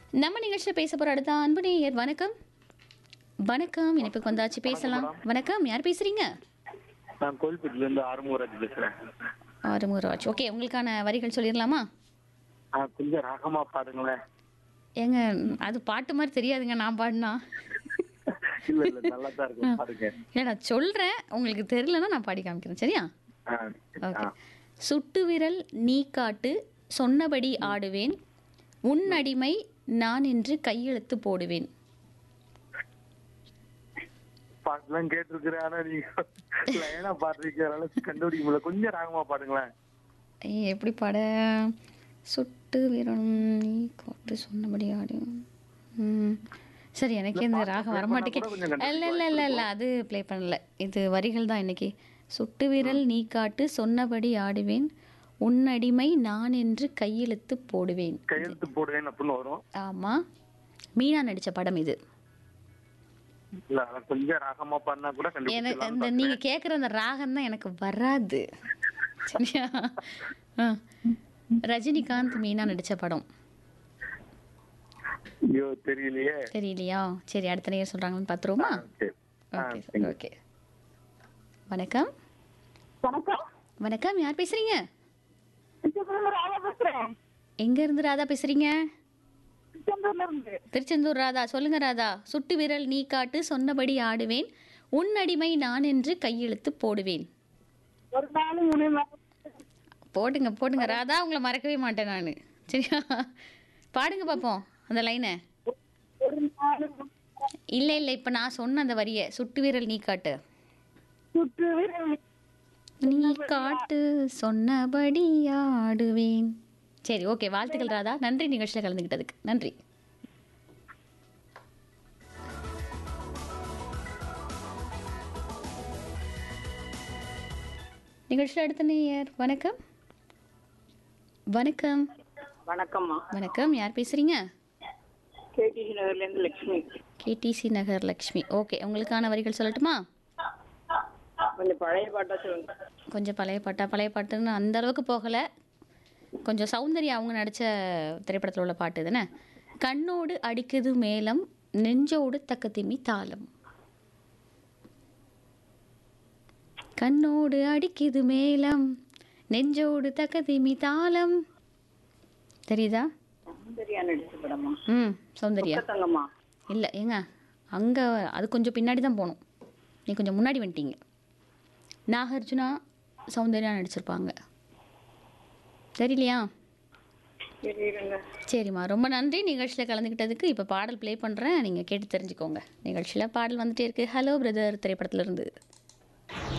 நம்ம நிகழ்ச்சியில் பேச போகிற அடுத்த அன்பு நேயர் வணக்கம் வணக்கம் இணைப்புக்கு வந்தாச்சு பேசலாம் வணக்கம் யார் பேசுறீங்க நான் கோயில்பேட்டில இருந்து ஆறுமுகராஜ் பேசுறேன் ஆறுமுகராஜ் ஓகே உங்களுக்கான வரிகள் சொல்லிடலாமா ஆ, கொஞ்சம் ராகமா பாடுங்களேன் ஏங்க அது பாட்டு மாதிரி தெரியாதுங்க நான் பாடினா இல்ல இல்ல நல்லா தான் இருக்கும் பாடுங்க இல்லை நான் சொல்கிறேன் உங்களுக்கு தெரியலன்னா நான் பாடி காமிக்கிறேன் சரியா ஆ, ஓகே ஆ. சுட்டு விரல் நீ காட்டு சொன்னபடி ஆடுவேன் உன் அடிமை நான் என்று கையெழுத்து போடுவேன் பாட்டுலாம் கேட்டிருக்கிறேன் ஆனா நீங்க லைனா பாடுறீங்க கண்டுபிடிக்க முடியல கொஞ்சம் ராகமா பாடுங்களேன் ஏய் எப்படி பாட சுட்டு விரல் நீ காட்டு சொன்னபடி ஆடு ம். சரி எனக்கு இந்த ராகம் வரமாட்டேங்க கூட கொஞ்சம் இல்லை இல்லை இல்லை இல்லை அது ப்ளே பண்ணல இது வரிகள் தான் இன்னைக்கு சுட்டு விரல் நீ காட்டு சொன்னபடி ஆடுவேன் உன் அடிமை நான் என்று கையெழுத்து போடுவேன் கையெழுத்து போடுவேன் அப்படின்னு வரும் ஆமாம் மீனா நடித்த படம் இது இல்ல ஆனா கொஞ்சம் ராகமா பாடினா கூட எனக்கு கண்டுபிடிக்கலாம் இந்த நீங்க கேக்குற அந்த ராகம் தான் எனக்கு வராது சரியா ஆ. ரஜினிகாந்த் மீனா நடிச்ச படம் ஐயோ தெரியலையே தெரியலையா சரி அடுத்த நேரம் சொல்றாங்கன்னு பாத்துருவோமா ஆ, சரி ஆ, ஓகே thank you. ஓகே வணக்கம் வணக்கம் வணக்கம் யார் பேசுறீங்க திருச்செந்தூர்ல ராதா பேசுறேன் எங்க இருந்து ராதா பேசுறீங்க திருச்செந்தூர்ல இருந்து திருச்செந்தூர் ராதா சொல்லுங்க ராதா சுட்டு விரல் நீ காட்டு சொன்னபடி ஆடுவேன் உன் அடிமை நான் என்று கையெழுத்து போடுவேன் ஒரு நாள் மூணு நாள் போடுங்க போடுங்க ராதா உங்களை மறக்கவே மாட்டேன் நான் சரியா பாடுங்க பார்ப்போம் அந்த லைனை ஒரு நாள் இல்லை இல்லை இப்போ நான் சொன்ன அந்த வரியை சுட்டு விரல் நீ காட்டு சுட்டு விரல் நீ காட்டு சொன்னபடி ஆடுவேன் சரி ஓகே வாழ்த்துக்கள் ராதா நன்றி நிகழ்ச்சியில் கலந்துக்கிட்டதுக்கு நன்றி நிகழ்ச்சியில் அடுத்த நேயர் வணக்கம் வணக்கம் வணக்கம்மா வணக்கம் யார் பேசுறீங்க கேடிசி நகர்ல இருந்து லட்சுமி கேடிசி நகர் லக்ஷ்மி ஓகே உங்களுக்கான வரிகள் சொல்லட்டுமா கொஞ்சம் பழைய பாட்டா சொல்லுங்க கொஞ்சம் பழைய பாட்டா பழைய பாட்டுன்னு அந்த அளவுக்கு போகலை கொஞ்சம் சௌந்தர்யா அவங்க நடித்த திரைப்படத்தில் உள்ள பாட்டு தானே கண்ணோடு அடிக்குது மேளம் நெஞ்சோடு தக்கத்திமி தாளம் கண்ணோடு அடிக்குது மேளம் நெஞ்சோடு தக்கத்திமி தாளம் தெரியுதா சௌந்தர்யா நடிச்ச படமா ம் சௌந்தர்யா தங்கம்மா இல்லை ஏங்க அங்கே அது கொஞ்சம் பின்னாடி தான் போகணும் நீ கொஞ்சம் முன்னாடி வந்துட்டீங்க நாகார்ஜுனா சௌந்தர்யா நடிச்சிருப்பாங்க தெரியலையா தெரியுங்க சரிம்மா ரொம்ப நன்றி நிகழ்ச்சியில் கலந்துக்கிட்டதுக்கு இப்போ பாடல் ப்ளே பண்ணுறேன் நீங்கள் கேட்டு தெரிஞ்சுக்கோங்க நிகழ்ச்சியில் பாடல் வந்துட்டே இருக்கு ஹலோ பிரதர் திரைப்படத்துலேருந்து